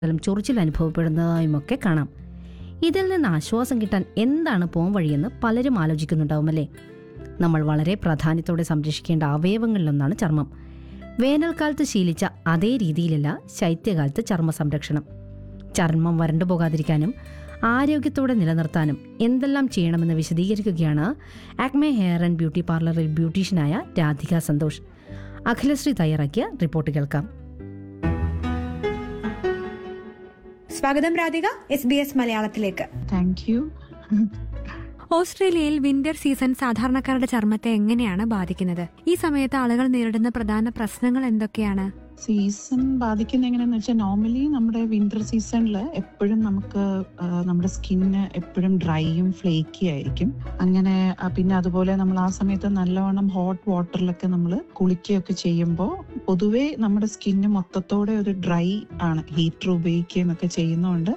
ലും ചൊറിച്ചിൽ അനുഭവപ്പെടുന്നതായുമൊക്കെ കാണാം ഇതിൽ നിന്ന് ആശ്വാസം കിട്ടാൻ എന്താണ് പോം വഴിയെന്ന് പലരും ആലോചിക്കുന്നുണ്ടാവുമല്ലേ നമ്മൾ വളരെ പ്രാധാന്യത്തോടെ സംരക്ഷിക്കേണ്ട അവയവങ്ങളിലൊന്നാണ് ചർമ്മം വേനൽക്കാലത്ത് ശീലിച്ച അതേ രീതിയിലല്ല ശൈത്യകാലത്ത് ചർമ്മ സംരക്ഷണം ചർമ്മം വരണ്ടു പോകാതിരിക്കാനും ആരോഗ്യത്തോടെ നിലനിർത്താനും എന്തെല്ലാം ചെയ്യണമെന്ന് വിശദീകരിക്കുകയാണ് ആക്മെ ഹെയർ ആൻഡ് ബ്യൂട്ടി പാർലറിൽ ബ്യൂട്ടീഷ്യനായ രാധിക സന്തോഷ് അഖിലശ്രീ തയ്യാറാക്കിയ റിപ്പോർട്ട് കേൾക്കാം സ്വാഗതം രാധിക എസ് ബി എസ് മലയാളത്തിലേക്ക് താങ്ക് യു ഓസ്ട്രേലിയയിൽ വിന്റർ സീസൺ സാധാരണക്കാരുടെ ചർമ്മത്തെ എങ്ങനെയാണ് ബാധിക്കുന്നത് ഈ സമയത്ത് ആളുകൾ നേരിടുന്ന പ്രധാന പ്രശ്നങ്ങൾ എന്തൊക്കെയാണ് സീസൺ ബാധിക്കുന്ന എങ്ങനെയാന്ന് വെച്ചാൽ നോർമലി നമ്മുടെ വിന്റർ സീസണിൽ എപ്പോഴും നമുക്ക് ആ, നമ്മുടെ സ്കിന്ന് എപ്പോഴും ഡ്രൈയും ഫ്ലേക്കി ആയിരിക്കും അങ്ങനെ ആ, പിന്നെ അതുപോലെ നമ്മൾ ആ സമയത്ത് നല്ലവണ്ണം ഹോട്ട് വാട്ടറിലൊക്കെ നമ്മൾ കുളിക്കുകയൊക്കെ ചെയ്യുമ്പോൾ പൊതുവേ നമ്മുടെ സ്കിന്ന് മൊത്തത്തോടെ ഒരു ഡ്രൈ ആണ് ഹീറ്റർ ഉപയോഗിക്കുകയും ഒക്കെ ചെയ്യുന്നതുകൊണ്ട്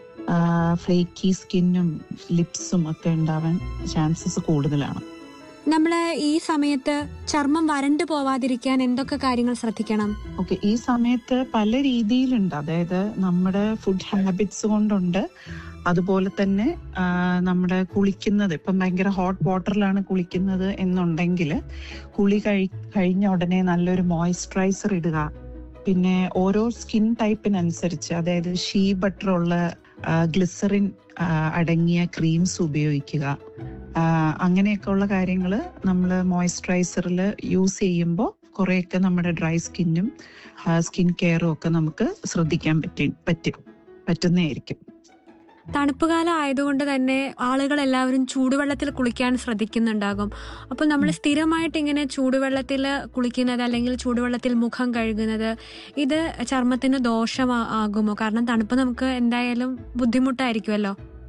ഫ്ലേക്കി സ്കിന്നും ലിപ്സും ഒക്കെ ഉണ്ടാവാൻ ചാൻസസ് കൂടുതലാണ് നമ്മൾ ഈ സമയത്ത് ചർമ്മം വരണ്ടു പോവാതിരിക്കാൻ എന്തൊക്കെ കാര്യങ്ങൾ ശ്രദ്ധിക്കണം ഓക്കെ ഈ സമയത്ത് പല രീതിയിലുണ്ട് അതായത് നമ്മുടെ ഫുഡ് ഹാബിറ്റ്സ് കൊണ്ടുണ്ട് അതുപോലെ തന്നെ ആ, നമ്മുടെ കുളിക്കുന്നത് ഇപ്പം ഭയങ്കര ഹോട്ട് വാട്ടറിലാണ് കുളിക്കുന്നത് എന്നുണ്ടെങ്കിൽ കുളി കഴി കഴിഞ്ഞ ഉടനെ നല്ലൊരു മോയ്സ്ചറൈസർ ഇടുക പിന്നെ ഓരോ സ്കിൻ ടൈപ്പിനനുസരിച്ച് അതായത് ഷീ ബട്ടർ ഉള്ള ഗ്ലിസറിൻ അടങ്ങിയ ക്രീംസ് ഉപയോഗിക്കുക ആ, അങ്ങനെയൊക്കെ ഉള്ള കാര്യങ്ങൾ നമ്മൾ മോയ്സ്ചറൈസറിൽ യൂസ് ചെയ്യുമ്പോൾ കുറേയൊക്കെ നമ്മുടെ ഡ്രൈ സ്കിന്നും സ്കിൻ കെയറും ഒക്കെ നമുക്ക് ശ്രദ്ധിക്കാൻ പറ്റി പറ്റും പറ്റുന്നതായിരിക്കും തണുപ്പ് കാലം ആയതുകൊണ്ട് തന്നെ ആളുകൾ എല്ലാവരും ചൂടുവെള്ളത്തിൽ കുളിക്കാൻ ശ്രദ്ധിക്കുന്നുണ്ടാകും അപ്പോൾ നമ്മൾ സ്ഥിരമായിട്ട് ഇങ്ങനെ ചൂടുവെള്ളത്തിൽ കുളിക്കുന്നത് അല്ലെങ്കിൽ ചൂടുവെള്ളത്തിൽ മുഖം കഴുകുന്നത് ഇത് ചർമ്മത്തിന് ദോഷമാകുമോ കാരണം തണുപ്പ് നമുക്ക് എന്തായാലും ബുദ്ധിമുട്ടായിരിക്കുമല്ലോ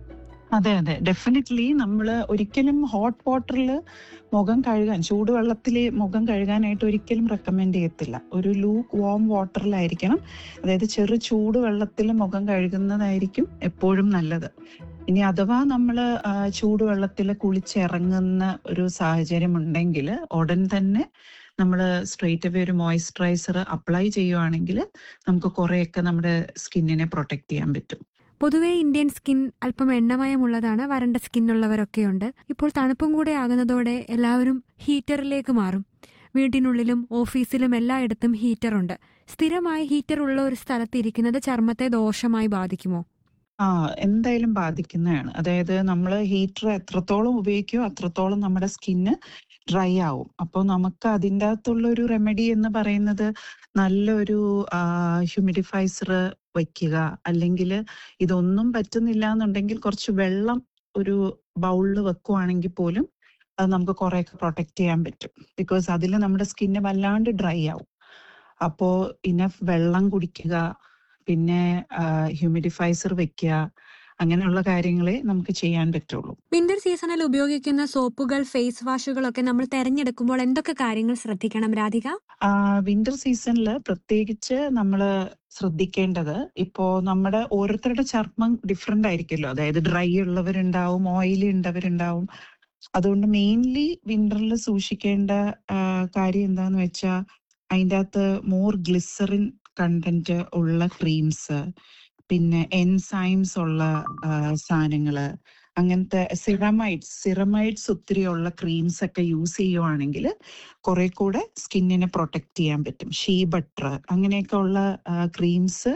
അതെ അതെ ഡെഫിനറ്റ്ലി നമ്മൾ ഒരിക്കലും ഹോട്ട് വാട്ടറിൽ മുഖം കഴുകാൻ ചൂടുവെള്ളത്തിൽ മുഖം കഴുകാനായിട്ട് ഒരിക്കലും റെക്കമെൻഡ് ചെയ്യത്തില്ല ഒരു ലൂക്ക് വാം വാട്ടറിലായിരിക്കണം അതായത് ചെറു ചൂടുവെള്ളത്തിൽ മുഖം കഴുകുന്നതായിരിക്കും എപ്പോഴും നല്ലത് ഇനി അഥവാ നമ്മൾ ചൂടുവെള്ളത്തിൽ കുളിച്ചിറങ്ങുന്ന ഒരു സാഹചര്യം ഉണ്ടെങ്കിൽ ഉടൻ തന്നെ നമ്മൾ സ്ട്രെയിറ്റ് അവേ ഒരു മോയ്സ്ചറൈസർ അപ്ലൈ ചെയ്യുവാണെങ്കിൽ നമുക്ക് കുറേയൊക്കെ നമ്മുടെ സ്കിന്നിനെ പ്രൊട്ടക്ട് ചെയ്യാൻ പറ്റും പൊതുവേ ഇന്ത്യൻ സ്കിൻ അല്പം എണ്ണമയമുള്ളതാണ് വരണ്ട സ്കിൻ ഉള്ളവരൊക്കെയുണ്ട് ഇപ്പോൾ തണുപ്പും കൂടെ ആകുന്നതോടെ എല്ലാവരും ഹീറ്ററിലേക്ക് മാറും വീട്ടിനുള്ളിലും ഓഫീസിലും എല്ലായിടത്തും ഹീറ്ററുണ്ട് സ്ഥിരമായി ഹീറ്റർ ഉള്ള ഒരു സ്ഥലത്ത് ഇരിക്കുന്നത് ചർമ്മത്തെ ദോഷമായി ബാധിക്കുമോ ആ എന്തായാലും ബാധിക്കുന്നതാണ് അതായത് നമ്മൾ ഹീറ്റർ എത്രത്തോളം ഉപയോഗിക്കുമോ അത്രത്തോളം നമ്മുടെ സ്കിന്ന് ഡ്രൈ ആവും അപ്പോൾ നമുക്ക് അതിൻ്റെ അകത്തുള്ള ഒരു റെമഡി എന്ന് പറയുന്നത് നല്ലൊരു ഹ്യൂമിഡിഫൈസർ വയ്ക്കുക അല്ലെങ്കിൽ ഇതൊന്നും പറ്റുന്നില്ല എന്നുണ്ടെങ്കിൽ കുറച്ച് വെള്ളം ഒരു ബൗളിൽ വെക്കുവാണെങ്കിൽ പോലും അത് നമുക്ക് കുറേയൊക്കെ പ്രൊട്ടക്ട് ചെയ്യാൻ പറ്റും ബിക്കോസ് അതിൽ നമ്മുടെ സ്കിന്ന് വല്ലാണ്ട് ഡ്രൈ ആവും അപ്പോൾ ഇനഫ് വെള്ളം കുടിക്കുക പിന്നെ ഹ്യൂമിഡിഫൈസർ വെക്കുക അങ്ങനെയുള്ള കാര്യങ്ങളെ നമുക്ക് ചെയ്യാൻ പറ്റുള്ളൂ വിന്റർ സീസണിൽ ഉപയോഗിക്കുന്ന സോപ്പുകൾ ഫേസ് വാഷുകളൊക്കെ നമ്മൾ തെരഞ്ഞെടുക്കുമ്പോൾ എന്തൊക്കെ കാര്യങ്ങൾ ശ്രദ്ധിക്കണം രാധിക വിന്റർ സീസണിൽ പ്രത്യേകിച്ച് നമ്മൾ ശ്രദ്ധിക്കേണ്ടത് ഇപ്പോ നമ്മുടെ ഓരോരുത്തരുടെ ചർമ്മം ഡിഫറെന്റ് ആയിരിക്കുമല്ലോ അതായത് ഡ്രൈ ഉള്ളവരുണ്ടാവും ഓയിലി ഉണ്ടവരുണ്ടാവും അതുകൊണ്ട് മെയിൻലി വിന്ററിൽ സൂക്ഷിക്കേണ്ട ആ, കാര്യം എന്താന്ന് വെച്ചാൽ അതിൻ്റെ അകത്ത് മോർ ഗ്ലിസറിൻ കണ്ടന്റ് ഉള്ള ക്രീംസ് പിന്നെ എൻസൈംസ് ഉള്ള ആ, സാധനങ്ങള് അങ്ങനത്തെ സിറമൈഡ്സ് സിറമൈഡ്സ് ഒത്തിരി ഉള്ള ക്രീംസ് ഒക്കെ യൂസ് ചെയ്യുവാണെങ്കിൽ കുറെ കൂടെ സ്കിന്നിനെ പ്രൊട്ടക്ട് ചെയ്യാൻ പറ്റും ഷീ ബട്ടർ അങ്ങനെയൊക്കെ ഉള്ള ക്രീംസ്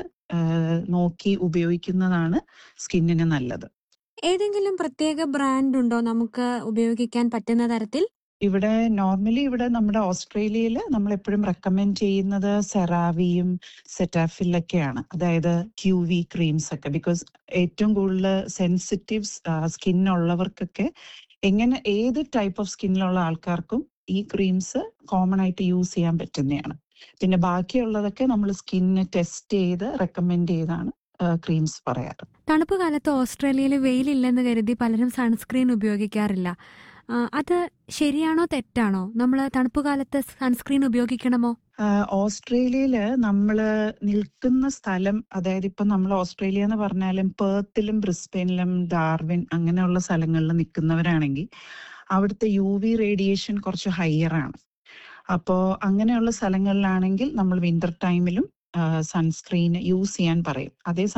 നോക്കി ഉപയോഗിക്കുന്നതാണ് സ്കിന്നിന് നല്ലത് ഏതെങ്കിലും പ്രത്യേക ബ്രാൻഡ് ഉണ്ടോ നമുക്ക് ഉപയോഗിക്കാൻ പറ്റുന്ന തരത്തിൽ ഇവിടെ നോർമലി ഇവിടെ നമ്മുടെ ഓസ്ട്രേലിയയിൽ നമ്മൾ എപ്പോഴും റെക്കമെൻഡ് ചെയ്യുന്നത് സെറാവിയും സെറ്റാഫിലൊക്കെയാണ് അതായത് ക്യൂ വി ക്രീംസ് ഒക്കെ ബിക്കോസ് ഏറ്റവും കൂടുതൽ സെൻസിറ്റീവ് സ്കിൻ ഉള്ളവർക്കൊക്കെ എങ്ങനെ ഏത് ടൈപ്പ് ഓഫ് സ്കിന്നിലുള്ള ആൾക്കാർക്കും ഈ ക്രീംസ് കോമൺ ആയിട്ട് യൂസ് ചെയ്യാൻ പറ്റുന്നതാണ് പിന്നെ ബാക്കിയുള്ളതൊക്കെ നമ്മൾ സ്കിന്ന് ടെസ്റ്റ് ചെയ്ത് റെക്കമെൻഡ് ചെയ്താണ് ക്രീംസ് പറയാറ് തണുപ്പ് കാലത്ത് ഓസ്ട്രേലിയയിൽ വെയിലില്ലെന്ന് കരുതി പലരും സൺസ്ക്രീൻ ഉപയോഗിക്കാറില്ല ആ, അത് ശരിയാണോ തെറ്റാണോ നമ്മൾ തണുപ്പ് കാലത്ത് സൺസ്ക്രീൻ ഉപയോഗിക്കണമോ ആഹ് ഓസ്ട്രേലിയയില് നമ്മള് നിൽക്കുന്ന സ്ഥലം അതായത് ഇപ്പൊ നമ്മൾ ഓസ്ട്രേലിയ എന്ന് പറഞ്ഞാലും പേർത്തിലും ബ്രിസ്ബെയിനിലും ഡാർവിൻ അങ്ങനെയുള്ള സ്ഥലങ്ങളിൽ നിൽക്കുന്നവരാണെങ്കിൽ അവിടുത്തെ യു വി റേഡിയേഷൻ കുറച്ച് ഹയർ ആണ് അപ്പോൾ അങ്ങനെയുള്ള സ്ഥലങ്ങളിലാണെങ്കിൽ നമ്മൾ വിന്റർ ടൈമിലും സൺസ്ക്രീൻ യൂസ് ചെയ്യാൻ പറയും അതേ